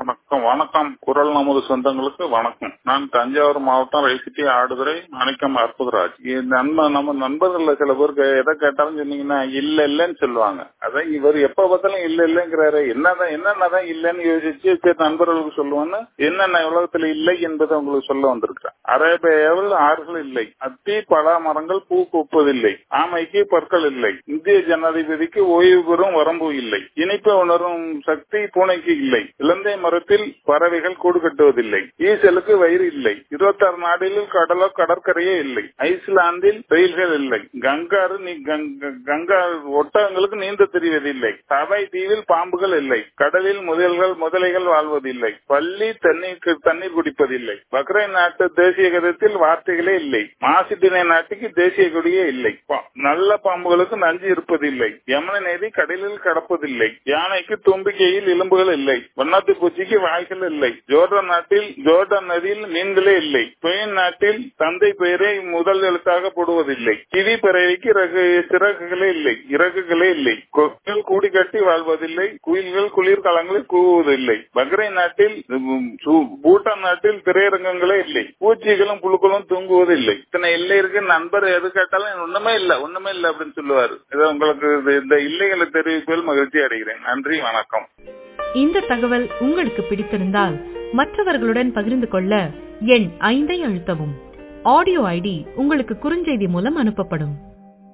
வணக்கம் வணக்கம் குரல் நமது சொந்தங்களுக்கு வணக்கம் நான் தஞ்சாவூர் மாவட்டம் ரைசிட்டி ஆடுதுறை மாணிக்கம் அற்புதராஜ் இது நண்ப நம்ம நண்பர்கள்ல சில பேருக்கு எதை கேட்டாலும் சொன்னீங்கன்னா இல்ல இல்லன்னு சொல்லுவாங்க அதான் இவர் எப்ப பார்த்தாலும் இல்ல இல்லங்கிறாரு என்னதான் என்னென்னதான் இல்லன்னு யோசிச்சு சரி நண்பர்களுக்கு சொல்லுவோன்னு என்னென்ன உலகத்துல இல்லை என்பதை உங்களுக்கு சொல்ல வந்திருக்கிறேன் அரேபியாவில் ஆறுகள் இல்லை அத்தி பலா மரங்கள் பூ பூப்பதில்லை ஆமைக்கு பற்கள் இல்லை இந்திய ஜனாதிபதிக்கு ஓய்வு பெறும் வரம்பு இல்லை இனிப்பு உணரும் சக்தி பூனைக்கு இல்லை இலந்தை மரத்தில் பறவைகள் கூடு கட்டுவதில்லை ஈசலுக்கு வயிறு இல்லை இருபத்தாறு நாடுகளில் கடலோ கடற்கரையே இல்லை ஐஸ்லாந்தில் ரயில்கள் இல்லை கங்காரு நீ கங்க- கங்கா ஒட்டகங்களுக்கு நீந்த தெரிவதில்லை ஹவாய் தீவில் பாம்புகள் இல்லை கடலில் முதல்கள் முதலைகள் வாழ்வதில்லை பள்ளி தண்ணீர் தண்ணீர் குடிப்பதில்லை பக்ரைன் நாட்டு தேசிய கீதத்தில் வார்த்தைகளே இல்லை மாசிட்டினை நாட்டுக்கு தேசிய கொடியே இல்லை பா- நல்ல பாம்புகளுக்கு நஞ்சு இருப்பதில்லை யமுனை நதி கடலில் கடப்பதில்லை யானைக்கு தும்பிக்கையில் எலும்புகள் இல்லை வண்ணாத்து பூச்சிக்கு வாய்கள் இல்லை ஜோர்டான் நாட்டில் ஜோர்டான் நதியில் மீன்களே இல்லை ஸ்பெயின் நாட்டில் தந்தை பெயரை முதல் எழுத்தாக போடுவதில்லை கிவி பறவைக்கு இறகு சிறகுகளே இல்லை இறகுகளே இல்லை கொக்குகள் கூடி கட்டி வாழ்வதில்லை குயில்கள் குளிர்காலங்களில் கூவுவதில்லை பக்ரைன் நாட்டில் உம், சு- பூட்டான் நாட்டில் திரையரங்கங்களே இல்லை பூச்சிகளும் புழுக்களும் தூங்குவதில்லை இத்தனை இல்லை இருக்கு நண்பர் எது கேட்டாலும் ஒண்ணுமே இல்ல ஒண்ணுமே இல்ல அப்படின்னு சொல்லுவாரு இதை உங்களுக்கு இது- இந்த இல்லைகளை தெரிவிப்பதில் மகிழ்ச்சி அடைகிறேன் நன்றி வணக்கம் இந்த தகவல் உங்களுக்கு பிடித்திருந்தால் மற்றவர்களுடன் பகிர்ந்து கொள்ள எண் ஐந்தை அழுத்தவும் ஆடியோ ஐடி உங்களுக்கு குறுஞ்செய்தி மூலம் அனுப்பப்படும்